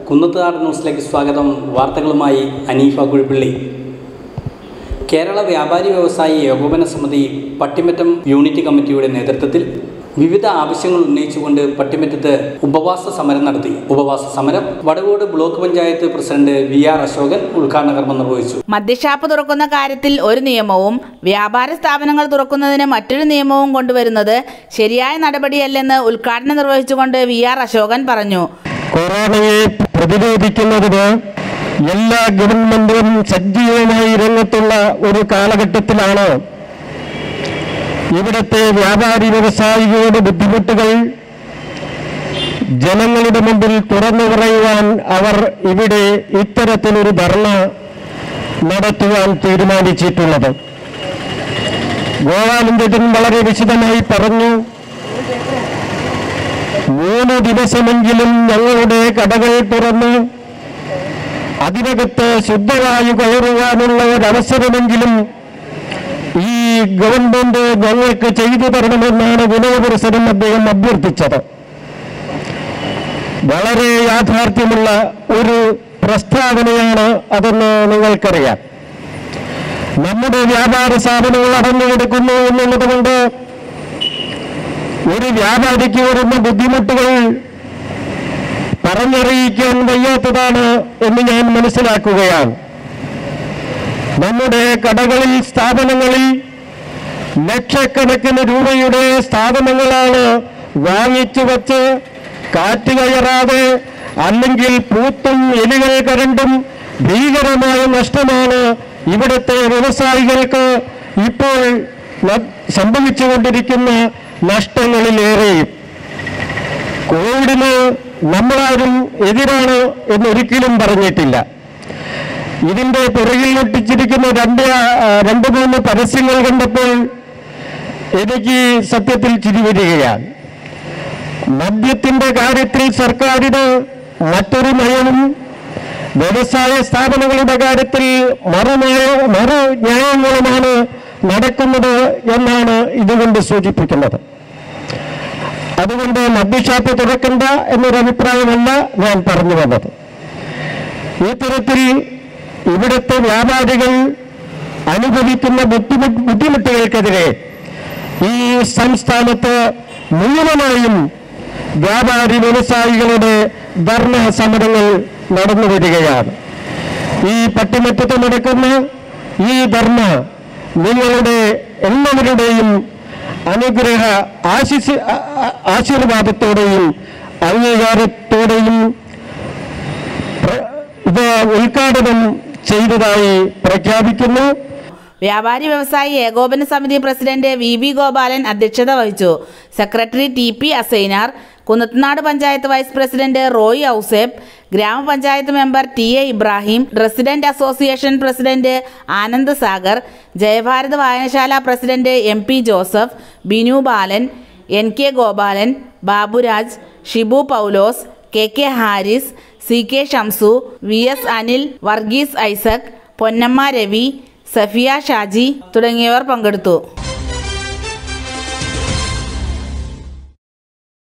കുന്നത്തുനാട് ന്യൂസിലേക്ക് സ്വാഗതം വാർത്തകളുമായി അനീഫ കുഴിപ്പള്ളി കേരള വ്യാപാരി വ്യവസായി ഏകോപന സമിതി പട്ടിമറ്റം യൂണിറ്റ് കമ്മിറ്റിയുടെ നേതൃത്വത്തിൽ വിവിധ ആവശ്യങ്ങൾ ഉന്നയിച്ചുകൊണ്ട് പട്ടിമറ്റത്ത് ഉപവാസ സമരം നടത്തി ഉപവാസ സമരം Vadakode block panchayat president V R Ashokan ഉദ്ഘാടന കർമ്മം നിർവഹിച്ചു മദ്യഷാപ്പ് തുറക്കുന്ന കാര്യത്തിൽ ഒരു നിയമവും വ്യാപാര സ്ഥാപനങ്ങൾ തുറക്കുന്നതിന് മറ്റൊരു നിയമവും കൊണ്ടുവരുന്നത് ശരിയായ നടപടിയല്ലെന്ന് ഉദ്ഘാടനം നിർവഹിച്ചുകൊണ്ട് വി ആർ അശോകൻ പറഞ്ഞു കൊറോണയെ പ്രതിരോധിക്കുന്നതിന് എല്ലാ ഗവൺമെന്റും സജീവമായി രംഗത്തുള്ള ഒരു കാലഘട്ടത്തിലാണ് ഇവിടുത്തെ വ്യാപാരി വ്യവസായികളുടെ ബുദ്ധിമുട്ടുകൾ ജനങ്ങളുടെ മുമ്പിൽ തുറന്നു പറയുവാൻ അവർ ഇവിടെ ഇത്തരത്തിലൊരു ധർണ നടത്തുവാൻ തീരുമാനിച്ചിട്ടുള്ളത് ഗോപാലഞ്ചേട്ടൻ വളരെ വിശദമായി പറഞ്ഞു മൂന്ന് ദിവസമെങ്കിലും ഞങ്ങളുടെ കടകൾ തുറന്ന് അതിനകത്ത് ശുദ്ധവായു കയറുവാനുള്ള ഒരവസരമെങ്കിലും ഈ ഗവൺമെന്റ് ഞങ്ങൾക്ക് ചെയ്തു തരണമെന്നാണ് വിനയപുരസരം അദ്ദേഹം അഭ്യർത്ഥിച്ചത് വളരെ യാഥാർത്ഥ്യമുള്ള ഒരു പ്രസ്താവനയാണ് അതെന്ന് നിങ്ങൾക്കറിയാം നമ്മുടെ വ്യാപാര സ്ഥാപനങ്ങൾ അടഞ്ഞു കൊടുക്കുന്നു എന്നുള്ളത് കൊണ്ട് ഒരു വ്യാപാരിക്ക് വരുന്ന ബുദ്ധിമുട്ടുകൾ പറഞ്ഞറിയിക്കാൻ വയ്യാത്തതാണ് എന്ന് ഞാൻ മനസ്സിലാക്കുകയാണ് നമ്മുടെ കടകളിൽ സ്ഥാപനങ്ങളിൽ ലക്ഷക്കണക്കിന് രൂപയുടെ സ്ഥാപനങ്ങളാണ് വാങ്ങിച്ചു വച്ച് കാറ്റ് കയറാതെ അല്ലെങ്കിൽ പൂത്തും എലികൾ കരണ്ടും ഭീകരമായ നഷ്ടമാണ് ഇവിടുത്തെ വ്യവസായികൾക്ക് ഇപ്പോൾ ന- സംഭവിച്ചുകൊണ്ടിരിക്കുന്ന നഷ്ടങ്ങളിലേറെയും കോവിഡിന് നമ്മളാരും എതിരാണ് എന്നൊരിക്കലും പറഞ്ഞിട്ടില്ല ഇതിന്റെ പുറകിൽ ഒട്ടിച്ചിരിക്കുന്ന രണ്ട് ആ, രണ്ട് മൂന്ന് പരസ്യങ്ങൾ കണ്ടപ്പോൾ എനിക്ക് സത്യത്തിൽ ചിരി വരികയാണ് മദ്യത്തിന്റെ കാര്യത്തിൽ സർക്കാരിന് മറ്റൊരു നയവും വ്യവസായ സ്ഥാപനങ്ങളുടെ കാര്യത്തിൽ മറുനയ മറു ന്യായങ്ങളുമാണ് നടക്കുന്നത് എന്നാണ് ഇതുകൊണ്ട് സൂചിപ്പിക്കുന്നത് അതുകൊണ്ട് മദ്യഷാപ്പ് തുറക്കണ്ട എന്നൊരു അഭിപ്രായമല്ല ഞാൻ പറഞ്ഞു വന്നത് ഈ തരത്തിൽ ഇവിടുത്തെ വ്യാപാരികൾ അനുഭവിക്കുന്ന ബുദ്ധിമുട്ട് ബുദ്ധിമുട്ടുകൾക്കെതിരെ ഈ സംസ്ഥാനത്ത് മുഴുവനായും വ്യാപാരി വ്യവസായികളുടെ ധർണ സമരങ്ങൾ നടന്നു വരികയാണ് ഈ പട്ടിമറ്റത്ത് നടക്കുന്ന ഈ ധർണ നിങ്ങളുടെ എല്ലാവരുടെയും അനുഗ്രഹ ആശിസ് ആ- ആ- ആശീർവാദത്തോടെയും അംഗീകാരത്തോടെയും പ്ര- ഇത് ഉദ്ഘാടനം ചെയ്തതായി പ്രഖ്യാപിക്കുന്നു വ്യാപാരി വ്യവസായി ഏകോപന സമിതി പ്രസിഡന്റ് വി ബി ഗോപാലൻ അധ്യക്ഷത വഹിച്ചു secretary T P Asainar Kunnathunad panchayat vice president Roy Ouseph ഗ്രാമപഞ്ചായത്ത് member T A Ibrahim resident association president Anand Sagar Jayabharat വായനശാല president M P Joseph Binu Balan N K Gopalan Baburaj Shibu Paulose K K Haris C K Shamsu V S Anil Varghese Isaac Ponnamma Ravi Safiya Shaji തുടങ്ങിയവർ പങ്കെടുത്തു